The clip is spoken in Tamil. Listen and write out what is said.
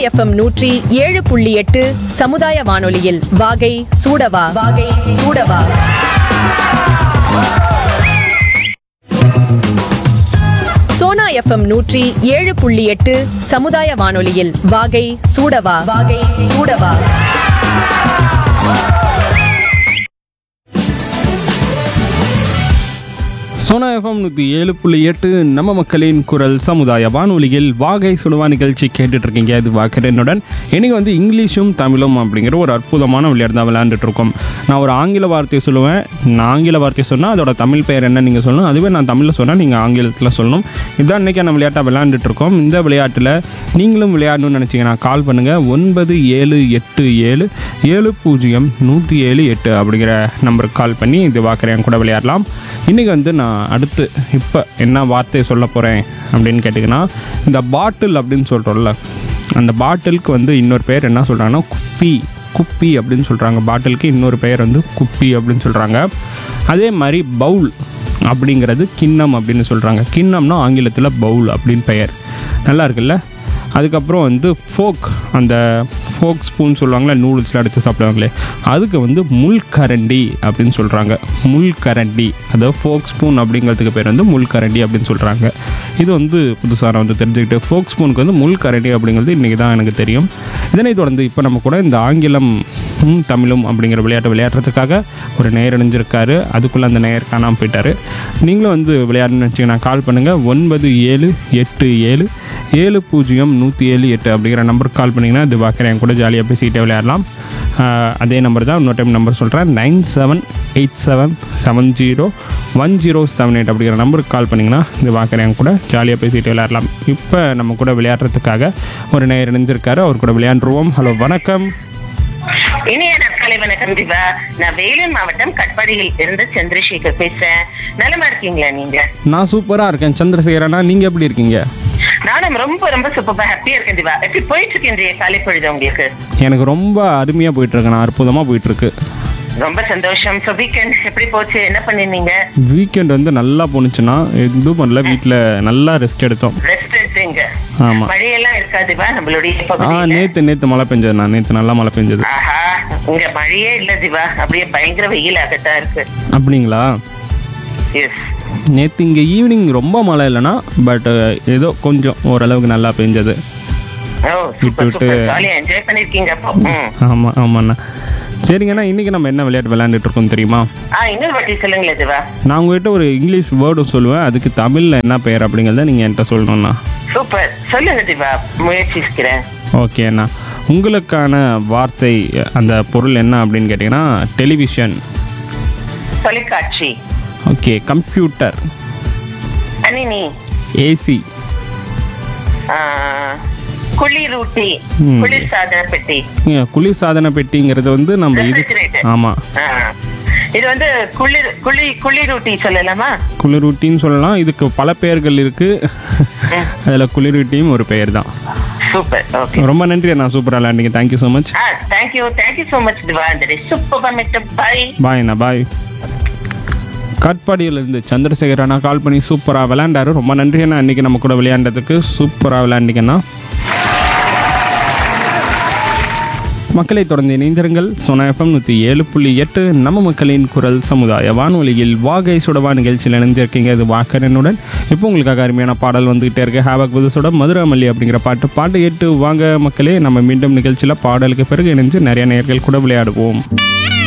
எஃப்எம் நூற்றி ஏழு புள்ளி எட்டு சமுதாய வானொலியில் வாகை சூடவா வாகை சூடவா சோனா எஃப்எம் நூற்றி ஏழு புள்ளி எட்டு சமுதாய வானொலியில் வாகை சூடவா வாகை சூடவா சோனா எஃப்எம் நூற்றி ஏழு புள்ளி எட்டு நம்ம மக்களின் குரல் சமுதாய வானொலியில் வாகை சுடுவா நிகழ்ச்சி கேட்டுட்டு இருக்கீங்க இது வாக்கரனுடன் இன்னைக்கு வந்து இங்கிலீஷும் தமிழும் அப்படிங்கிற ஒரு அற்புதமான விளையாட்டு தான் விளையாண்டுட்டு இருக்கோம் நான் ஒரு ஆங்கில வார்த்தையை சொல்லுவேன் நான் ஆங்கில வார்த்தையை சொன்னால் அதோட தமிழ் பெயர் என்ன நீங்கள் சொல்லணும் அதுவே நான் தமிழில் சொன்னால் நீங்கள் ஆங்கிலத்தில் சொல்லணும் இதுதான் இன்றைக்கான விளையாட்டாக விளையாண்டுட்டு இருக்கோம் இந்த விளையாட்டில் நீங்களும் விளையாடணும்னு நினச்சிங்கன்னா கால் பண்ணுங்கள் ஒன்பது ஏழு எட்டு ஏழு ஏழு பூஜ்ஜியம் நூற்றி ஏழு எட்டு அப்படிங்கிற நம்பருக்கு கால் பண்ணி இது வாக்கரையன் கூட விளையாடலாம் இன்றைக்கி வந்து நான் அடுத்து இப்போ என்ன வார்த்தையை சொல்ல போகிறேன் அப்படின்னு கேட்டிங்கன்னா இந்த பாட்டில் அப்படின்னு சொல்கிறோம்ல அந்த பாட்டிலுக்கு வந்து இன்னொரு பேர் என்ன சொல்கிறாங்கன்னா குப்பி குப்பி அப்படின்னு சொல்கிறாங்க பாட்டிலுக்கு இன்னொரு பெயர் வந்து குப்பி அப்படின்னு சொல்கிறாங்க அதே மாதிரி பவுல் அப்படிங்கிறது கிண்ணம் அப்படின்னு சொல்கிறாங்க கிண்ணம்னா ஆங்கிலத்தில் பவுல் அப்படின்னு பெயர் நல்லா இருக்குல்ல அதுக்கப்புறம் வந்து ஃபோக் அந்த ஃபோக் ஸ்பூன் சொல்லுவாங்களே நூடுல்ஸ்லாம் எடுத்து சாப்பிடுவாங்களே அதுக்கு வந்து முள்கரண்டி அப்படின்னு சொல்கிறாங்க முள்கரண்டி அதாவது ஃபோக் ஸ்பூன் அப்படிங்கிறதுக்கு பேர் வந்து முள்கரண்டி அப்படின்னு சொல்கிறாங்க இது வந்து புதுசாக நான் வந்து தெரிஞ்சுக்கிட்டு ஃபோக் ஸ்பூனுக்கு வந்து முள்கரண்டி அப்படிங்கிறது இன்றைக்கி தான் எனக்கு தெரியும் இதனை தொடர்ந்து இப்போ நம்ம கூட இந்த ஆங்கிலம் ம், தமிழும் அப்படிங்கிற விளையாட்டு விளையாடுறதுக்காக ஒரு நேயர் இணைஞ்சிருக்காரு அதுக்குள்ளே அந்த நேயர் காணாமல் போயிட்டாரு நீங்களும் வந்து விளையாடணும்னு வச்சிங்கன்னா கால் பண்ணுங்கள் ஒன்பது ஏழு எட்டு ஏழு ஏழு பூஜ்ஜியம் நூற்றி ஏழு எட்டு அப்படிங்கிற நம்பருக்கு கால் பண்ணிங்கன்னா இது பார்க்குறேன் என் கூட ஜாலியாக பேசிக்கிட்டே விளையாடலாம் ஆஹ், அதே நம்பர் தான் இன்னொரு டைம் நம்பர் சொல்கிறேன் nine seven eight seven seven zero one zero seven eight அப்படிங்கிற நம்பருக்கு கால் பண்ணிங்கன்னா இது பார்க்குறேன் என் கூட ஜாலியாக பேசிக்கிட்டு விளையாடலாம் இப்போ நம்ம கூட விளையாடுறதுக்காக ஒரு நேயர் இணைஞ்சிருக்காரு அவர் கூட விளையாண்டுருவோம் ஹலோ வணக்கம் இனிய நற்காலை வணக்கம் திவா நான் வேலூர் மாவட்டம் கட்பாடியில் இருந்து சந்திரசேகர் பேசுறேன் நலமா இருக்கீங்களா நீங்க நான் சூப்பராக இருக்கேன் சந்திரசேகரனா நீங்கள் எப்படி இருக்கீங்க நானும் ரொம்ப ரொம்ப சூப்பரா ஹாப்பியா இருக்கேன் திவா எப்படி போயிட்டு இருக்கு இன்றைய காலை பொழுது உங்களுக்கு எனக்கு ரொம்ப அருமையாக போயிட்டுருக்கு நான் அற்புதமாக போயிட்டுருக்கு ரொம்ப சந்தோஷம் ஸோ வீக்கெண்ட் எப்படி போச்சு என்ன பண்ணிருந்தீங்க வீக்கெண்ட் வந்து நல்லா போணுச்சுன்னா எதுவும் பண்ணல வீட்டில் நல்லா ரெஸ்ட் எடுத்தோம் ரெஸ்ட் எடுத்தீங்க ஆமாம் மழையெல்லாம் இருக்கா திவா நம்மளுடைய ஆ பகுதியில நேற்று நேற்று மழை பெஞ்சது நான் நேற்று நல்லா மழை பெஞ்சது ஆஹா இங்க மழையே இல்ல திவா அப்படியே பயங்கர வெயிலாகத்தான் இருக்கு அப்படிங்களா எஸ் நேற்று இங்கே ஈவினிங் ரொம்ப மழை இல்லைன்னா பட் ஏதோ கொஞ்சம் ஓரளவுக்கு நல்லா பெஞ்சது ஓ விட்டு சூப்பர் விட்டு. சூப்பர் ஜாலியா என்ஜாய் பண்ணிருக்கீங்க அப்போ ம். ஆமாம் ஆமாண்ணா சரிங்கண்ணா இன்றைக்கி நம்ம என்ன விளையாட்டு விளையாண்டுட்டு இருக்கோம் தெரியுமா ஆ இன்னொரு வாட்டி சொல்லுங்களேன் திவா நான் உங்ககிட்ட ஒரு இங்கிலீஷ் வேர்டு சொல்லுவேன் அதுக்கு தமிழில் என்ன பெயர் அப்படிங்கிறத நீங்கள் என்கிட்ட சொல்லணும்ண்ணா சூப்பர் சொல்லுங்க திவா முயற்சிக்கிறேன் ஓகே அண்ணா உங்களுக்கான வார்த்தை அந்த பொருள் என்ன அப்படின்னு கேட்டிங்கன்னா டெலிவிஷன் தொலைக்காட்சி ஓகே கம்ப்யூட்டர் கணினி ஏசி ஆ, குளிரூட்டி ம். குளிர் சாதன பெட்டி குளிர் சாதன பெட்டிங்கிறது வந்து நம்ம இது Refrigerator. ஆமாம் ஆ. இது வந்து குளிர் குளி குளிரூட்டி சொல்லலாமா குளிரூட்டின்னு சொல்லலாம் இதுக்கு பல பெயர்கள் இருக்குது அதில் குளிரூட்டியும் ஒரு பெயர் தான் சூப்பர் ஓகே ரொம்ப நன்றி அண்ணா சூப்பராக விளையாண்டிங்க தேங்க்யூ ஸோ மச் ஆ thank you thank you so much Diva இந்த சூப்பர் மிஸ்டர் பை பாய் அண்ணா பாய் காட்பாடியிலிருந்து சந்திரசேகர் அண்ணா கால் பண்ணி சூப்பராக விளையாண்டாரு ரொம்ப நன்றி அண்ணா இன்றைக்கி நம்ம கூட விளையாண்டதுக்கு சூப்பராக விளையாண்டிங்கண்ணா மக்களை தொடர்ந்து இணைந்திருங்கள் சோனா எஃப்எம் நூற்றி ஏழு புள்ளி எட்டு நம்ம மக்களின் குரல் சமுதாய வானொலியில் வாகை சுடவா நிகழ்ச்சியில் இணைஞ்சிருக்கீங்க இது வாக்கரனுடன் இப்போ உங்களுக்காக அருமையான பாடல் வந்துகிட்டே இருக்கு ஹேவாக் புதுசோட மதுராமல்லி அப்படிங்கிற பாட்டு பாட்டு கேட்டு வாங்க மக்களே நம்ம மீண்டும் நிகழ்ச்சியில் பாடலுக்கு பிறகு இணைஞ்சு நிறைய நேர்கள் கூட விளையாடுவோம்